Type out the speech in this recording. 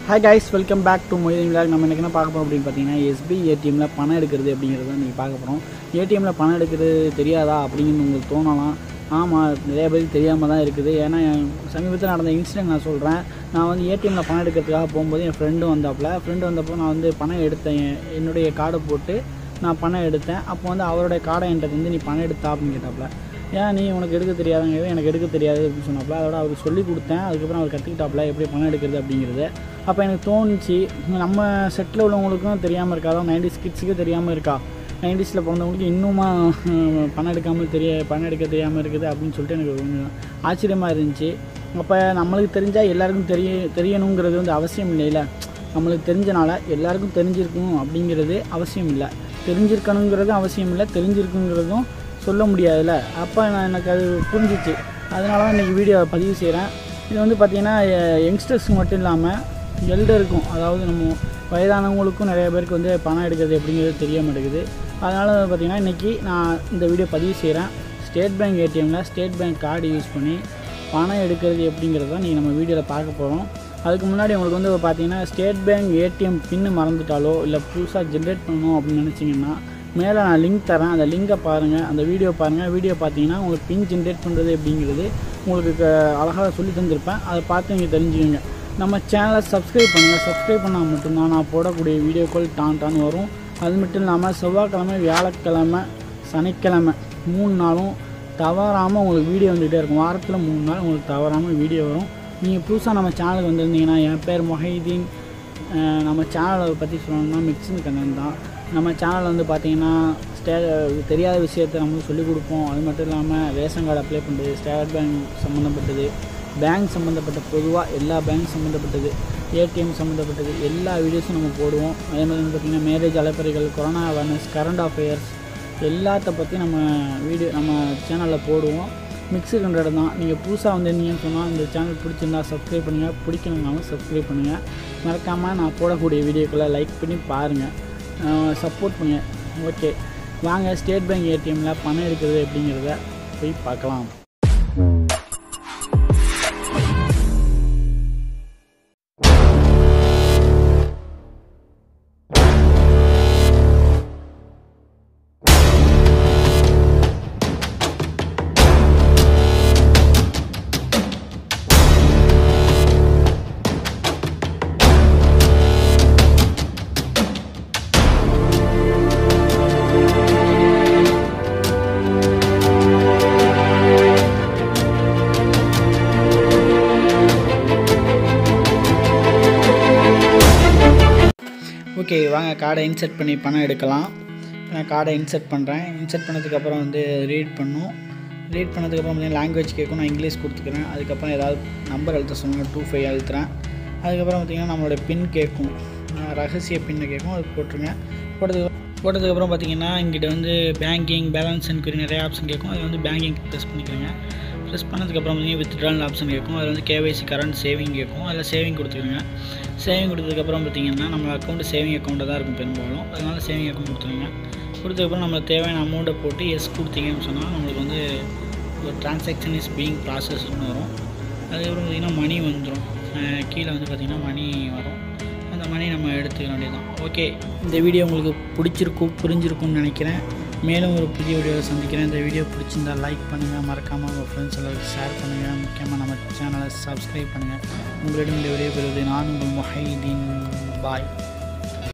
hi guys welcome back to Moideen vlog நம்ம எனக்கு என்ன பார்க்க போகிறோம் அப்படின்னு பார்த்தீங்கன்னா எஸ்பி ஏடிஎம்மில் பணம் எடுக்கிறது அப்படிங்கிறத நீங்கள் பார்க்க போகிறோம் ஏடிஎம்மில் பணம் எடுக்கிறது தெரியாதா அப்படின்னு உங்களுக்கு தோணலாம் ஆமாம் நிறைய பேருக்கு தெரியாமல் தான் இருக்குது ஏன்னா என் சமீபத்தில் நடந்த இன்சிடென்ட் நான் சொல்கிறேன் நான் வந்து ஏடிஎம்மில் பணம் எடுக்கிறதுக்காக போகும்போது என் ஃப்ரெண்டு வந்தாப்புல ஃப்ரெண்டு வந்தப்போ நான் வந்து பணம் எடுத்தேன் என்- என்னுடைய கார்டை போட்டு நான் பணம் எடுத்தேன் அப்போ வந்து அவருடைய கார்டை என்கிட்ட வந்து நீ பணம் எடுத்தா அப்படின்னு கேட்டாப்புல ஏன் நீ உனக்கு எடுக்க தெரியாதுங்க எனக்கு எடுக்க தெரியாது அப்படின்னு சொன்னாப்புல அதோட அவருக்கு சொல்லி கொடுத்தேன் அதுக்கப்புறம் அவர் கற்றுக்கிட்டாப்புல எப்படி பணம் எடுக்கிறது அப்படிங்கிறது அப்போ எனக்கு தோணுச்சு நம்ம செட்டில் உள்ளவங்களுக்கும் தெரியாமல் இருக்காதோ நைன்டி கிட்ஸுக்கு தெரியாமல் இருக்கா நைன்டிஸில் பிறந்தவங்களுக்கு இன்னுமா ஹம், பணம் எடுக்காமல் தெரிய பணம் எடுக்க தெரியாமல் இருக்குது அப்படின்னு சொல்லிட்டு எனக்கு கொஞ்சம் ஆச்சரியமாக இருந்துச்சு அப்போ நம்மளுக்கு தெரிஞ்சால் எல்லாருக்கும் தெரிய தெரியணுங்கிறது வந்து அவசியம் இல்லைல்ல நம்மளுக்கு தெரிஞ்சனால எல்லாருக்கும் தெரிஞ்சிருக்கும் அப்படிங்கிறது அவசியம் இல்லை தெரிஞ்சிருக்கணுங்கிறதும் அவசியம் இல்லை தெரிஞ்சிருக்குங்கிறதும் சொல்ல முடியாதுல்ல அப்போ நான் எனக்கு அது புரிஞ்சிச்சு அதனால தான் இன்றைக்கி வீடியோ பதிவு செய்கிறேன் இது வந்து பார்த்திங்கன்னா யங்ஸ்டர்ஸ்க்கு மட்டும் இல்லாமல் எல்டருக்கும் அதாவது நம்ம வயதானவங்களுக்கும் நிறைய பேருக்கு வந்து பணம் எடுக்கிறது எப்படிங்கிறது தெரிய மாட்டேங்குது அதனால் பார்த்திங்கன்னா இன்றைக்கி நான் இந்த வீடியோ பதிவு செய்கிறேன் ஸ்டேட் பேங்க் ஏடிஎம்மில் ஸ்டேட் பேங்க் கார்டு யூஸ் பண்ணி பணம் எடுக்கிறது எப்படிங்கிறத நீங்கள் நம்ம வீடியோவில் பார்க்க போகிறோம் அதுக்கு முன்னாடி உங்களுக்கு வந்து பார்த்தீங்கன்னா ஸ்டேட் பேங்க் ஏடிஎம் பின்னு மறந்துட்டாலோ இல்லை புதுசாக ஜென்ரேட் பண்ணணும் அப்படின்னு நினச்சிங்கன்னா மேலே நான் லிங்க் தரேன் அந்த லிங்கை பாருங்கள் அந்த வீடியோ பாருங்கள் வீடியோ பார்த்தீங்கன்னா உங்களுக்கு பின் ஜென்ரேட் பண்ணுறது எப்படிங்கிறது உங்களுக்கு க- அழகாக சொல்லி தந்திருப்பேன் அதை பார்த்து நீங்கள் தெரிஞ்சுக்கோங்க நம்ம சேனலை சப்ஸ்கிரைப் பண்ணுங்கள் சப்ஸ்கிரைப் பண்ணால் மட்டும்தான் நான் போடக்கூடிய வீடியோக்கள் டான் டான் வரும் அது மட்டும் இல்லாமல் செவ்வாய்க்கிழமை வியாழக்கிழமை சனிக்கிழமை மூணு நாளும் தவறாமல் உங்களுக்கு வீடியோ வந்துகிட்டே இருக்கும் வாரத்தில் மூணு நாள் உங்களுக்கு தவறாமல் வீடியோ வரும் நீங்கள் புதுசாக நம்ம சேனலுக்கு வந்திருந்தீங்கன்னா என் பேர் மொஹைதீன் அஹ் நம்ம சேனலை பற்றி சொல்லணும்னா மிக்சிங் கண்ணன் தான் நம்ம சேனல் வந்து பார்த்தீங்கன்னா ஸ்டே தெரியாத விஷயத்தை நம்மளுக்கு சொல்லிக் கொடுப்போம் அது மட்டும் இல்லாமல் ரேஷன் கார்டு அப்ளை பண்ணுறது ஸ்டேட் பேங்க் சம்மந்தப்பட்டது பேங்க் சம்மந்தப்பட்ட பொதுவாக எல்லா பேங்க் சம்மந்தப்பட்டது ஏடிஎம் சம்மந்தப்பட்டது எல்லா வீடியோஸும் நம்ம போடுவோம் அதே மாதிரி வந்து பார்த்திங்கன்னா மேரேஜ் அலைப்பறைகள் கொரோனா அவேர்னஸ் கரண்ட் அஃபேர்ஸ் எல்லாத்த பற்றி நம்ம வீடியோ நம்ம சேனலில் போடுவோம் மிக்ஸு கண்டட் தான் நீங்கள் புதுசாக வந்திருந்தீங்கன்னு சொன்னால் இந்த சேனல் பிடிச்சிருந்தா சப்ஸ்கிரைப் பண்ணுங்கள் பிடிக்கணுன்னாலும் சப்ஸ்கிரைப் பண்ணுங்கள் மறக்காமல் நான் போடக்கூடிய வீடியோக்களை லைக் பண்ணி பாருங்கள் சப்போர்ட் பண்ணுங்கள் ஓகே வாங்க ஸ்டேட் பேங்க் ஏடிஎம்மில் பணம் எடுக்கிறது எப்படிங்கிறத போய் பார்க்கலாம் ஓகே வாங்க கார்டை இன்செர்ட் பண்ணி பணம் எடுக்கலாம் நான் கார்டை இன்செர்ட் பண்ணுறேன் இன்செர்ட் பண்ணதுக்கப்புறம் வந்து ரீட் பண்ணும் ரீட் பண்ணதுக்கப்புறம் பார்த்தீங்கன்னா லாங்குவேஜ் கேட்கும் நான் இங்கிலீஷ் கொடுத்துக்கிறேன் அதுக்கப்புறம் ஏதாவது நம்பர் அழுத்த சொன்னா டூ ஃபைவ் அழுத்துறேன் அதுக்கப்புறம் பார்த்தீங்கன்னா நம்மளோட பின் கேட்கும் அஹ் ரகசிய பின்னு கேட்கும் அது போட்டுருங்க போட்டதுக்கு போட்டதுக்கப்புறம் பார்த்தீங்கன்னா இங்கிட்ட வந்து பேங்கிங் பேலன்ஸ் என்கொயரி நிறைய ஆப்ஷன் கேட்கும் அது வந்து பேங்கிங் ப்ரெஸ் பண்ணிக்கிறேங்க ப்ரெஸ் பண்ணதுக்கப்புறம் பார்த்தீங்கன்னா வித்ட்ரால் ஆப்ஷன் கேட்கும் அதில் வந்து கேவைசி கரண்ட் சேவிங் கேட்கும் அதில் சேவிங் கொடுத்துருங்க சேவிங் கொடுத்ததுக்கப்புறம் பார்த்தீங்கன்னா நம்ம அக்கௌண்ட் சேவிங் அக்கௌண்ட்டாக தான் இருக்கும் பெரும்பாலும் அதனால் சேவிங் அக்கௌண்ட் கொடுத்துருங்க கொடுத்ததுக்கப்புறம் நம்மளுக்கு தேவையான அமௌண்ட்டை போட்டு எஸ் கொடுத்தீங்கன்னு சொன்னால் நம்மளுக்கு வந்து ஒரு டிரான்சாக்ஷன் இஸ் பீயிங் ப்ராசஸ்ன்னு வரும் அதுக்கப்புறம் பார்த்திங்கன்னா மணி வந்துடும் கீழே வந்து பார்த்திங்கன்னா மணி வரும் அந்த மணி நம்ம எடுத்துக்க வேண்டியதுதான் ஓகே இந்த வீடியோ உங்களுக்கு பிடிச்சிருக்கும் புரிஞ்சிருக்கும்னு நினைக்கிறேன் மேலும் ஒரு புதிய வீடியோவை சந்திக்கிறேன் இந்த வீடியோ பிடிச்சிருந்தா லைக் பண்ணுங்கள் மறக்காமல் உங்கள் ஃப்ரெண்ட்ஸ் எல்லாருக்கும் ஷேர் பண்ணுங்கள் முக்கியமாக நம்ம சேனலை சப்ஸ்கிரைப் பண்ணுங்கள் உங்களிடம் இந்த விடைபெறுவது நான் உங்கள் மொஹைதீன் பாய்